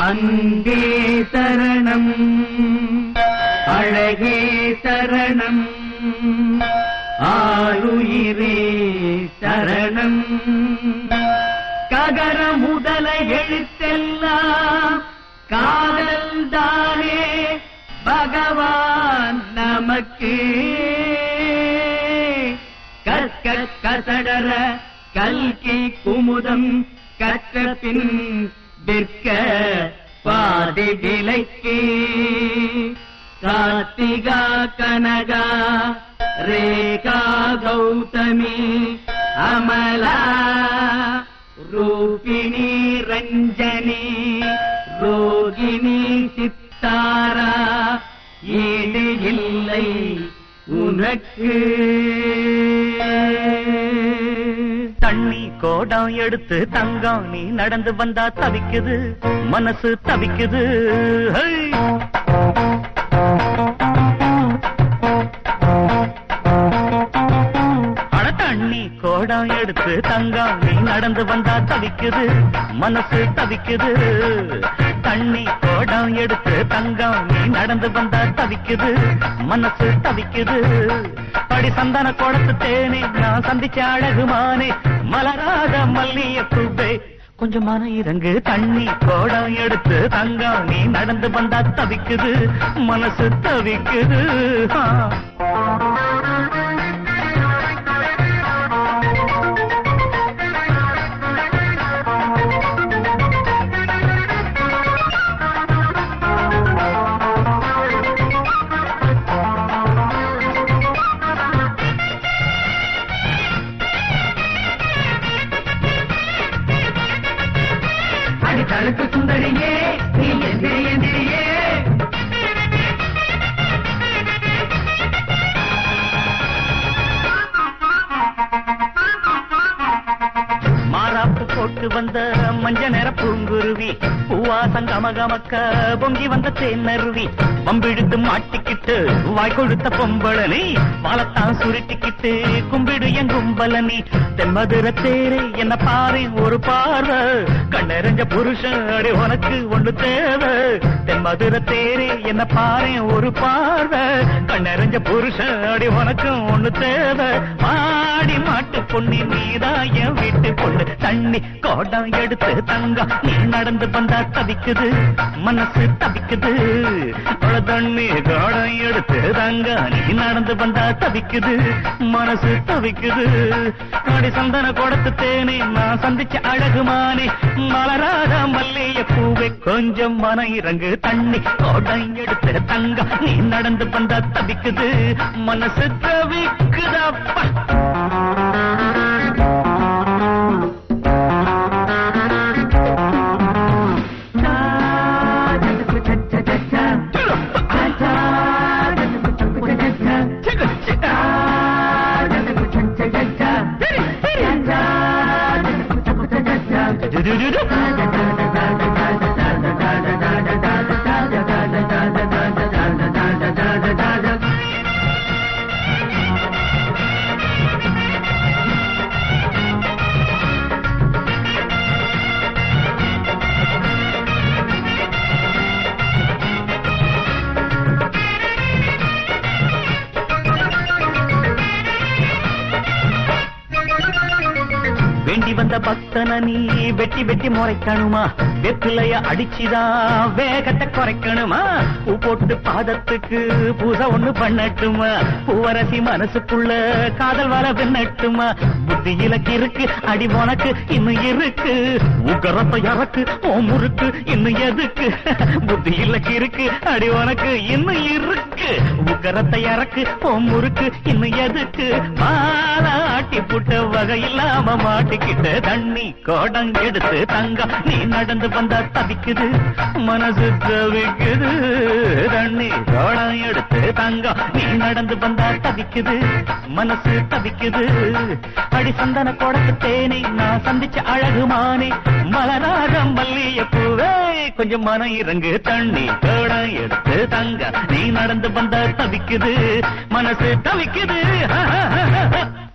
அன்பே சரணம் அழகே சரணம் ஆளுயிரே சரணம் ககர முதல எழுத்தெல்லாம் காதல் தானே பகவான் நமக்கு கற்க கசடர கல்கி குமுதம் கற்ற பின் விற்க பாதி விலைக்கு கார்த்திகா கனகா ரேகா கௌதமி அமலா ரூபிணி ரஞ்சனி ரோகிணி சித்தாரா ஈடு இல்லை உனக்கு தண்ணி கோடம் எடுத்து தங்கம் நீ நடந்து வந்தா தவிக்குது மனசு தவிக்குது ஹை! அட தண்ணி கோடம் எடுத்து தங்கம் நீ நடந்து வந்தா தவிக்குது மனசு தவிக்குது தண்ணி கோடம் எடுத்து தங்கம் நீ நடந்து வந்தா தவிக்குது மனசு தவிக்குது படி சந்தன கோடத்து தேனே நான் சந்திச்ச அழகுமானே மலராத மல்லிய பூவே கொஞ்சம் மன இறங்கு தண்ணி கோடம் எடுத்து தங்கம் நீ நடந்து வந்தா தவிக்குது மனசு தவிக்குது ஆ. அடி தழுக்கு சுந்தரியே நீ எந்திரி எந்திரியே மாறாப்பு போட்டு வந்த மஞ்ச நிற பூங்குருவி பூவாசம் கமகமக்க பொங்கி வந்த தேனருவி வம்பிழுத்து மாட்டிக்கிட்டு வாய் கொடுத்த பொம்பளனி வாழத்தான் சுருட்டிக்கிட்டு கும்பிடு என் கும்பலனி தென்மதுர தேரே என்ன பாரு ஒரு பார்வை கண்ணெறிஞ்ச புருஷன் அடி உனக்கு ஒண்ணு தேவை தென்மதுர தேரே என்ன பாரு ஒரு பார்வை கண்ணெறிஞ்ச புருஷன் அடி உனக்கு ஒண்ணு தேவை மாடி மாட்டு பொண்ணு நீதான் என் வீட்டு பொண்ணு தண்ணி கோடம் எடுத்து தங்கம் நீ நடந்து வந்தா தவிக்குது மனசு தவிக்குது அட தண்ணி கோடம் எடுத்து தங்க நீ நடந்து வந்தா தவிக்குது மனசு தவிக்குது அடி சந்தன கோடத்து தேனே நான் சந்திச்ச அழகுமானே மலராத மல்லிய பூவை கொஞ்சம் மன இறங்கு தண்ணி கோடம் எடுத்து தங்க நீ நடந்து வந்தா தவிக்குது மனசு தவிக்குதப்பா வேண்டி வந்த பக்தன நீ வெட்டி வெட்டி முறைக்கணுமா வெப்பிலைய அடிச்சுதான் வேகத்தை குறைக்கணுமா பூ போட்டு பாதத்துக்கு பூசை ஒண்ணு பண்ணட்டுமா பூவரசி மனசுக்குள்ள காதல் வர பின்னட்டுமா புத்தியில இருக்கு அடி உனக்கு இன்னும் இருக்கு உகரத்தை இறக்கு ஓ முறுக்கு இன்னும் எதுக்கு புத்தியில இருக்கு அடி உனக்கு இன்னும் இருக்கு உகரத்தை இறக்கு ஓ முறுக்கு இன்னும் எதுக்கு மாலாட்டி புட்ட வகை இல்லாம மாட்டிக்கிட்ட தண்ணி கோடம் எடுத்து தங்கம் நீ நடந்து வந்தா தவிக்குது மனசு தவிக்குது தண்ணி கோடம் எடுத்து தங்கம் நீ நடந்து வந்தா தவிக்குது மனசு தவிக்குது அடி சந்தன கோடத்து தேனை நான் சந்திச்ச அழகுமானே மலராக மல்லிய பூவே கொஞ்சம் மன இறங்கு தண்ணி கோடம் எடுத்து தங்க நீ நடந்து வந்தா தவிக்குது மனசு தவிக்குது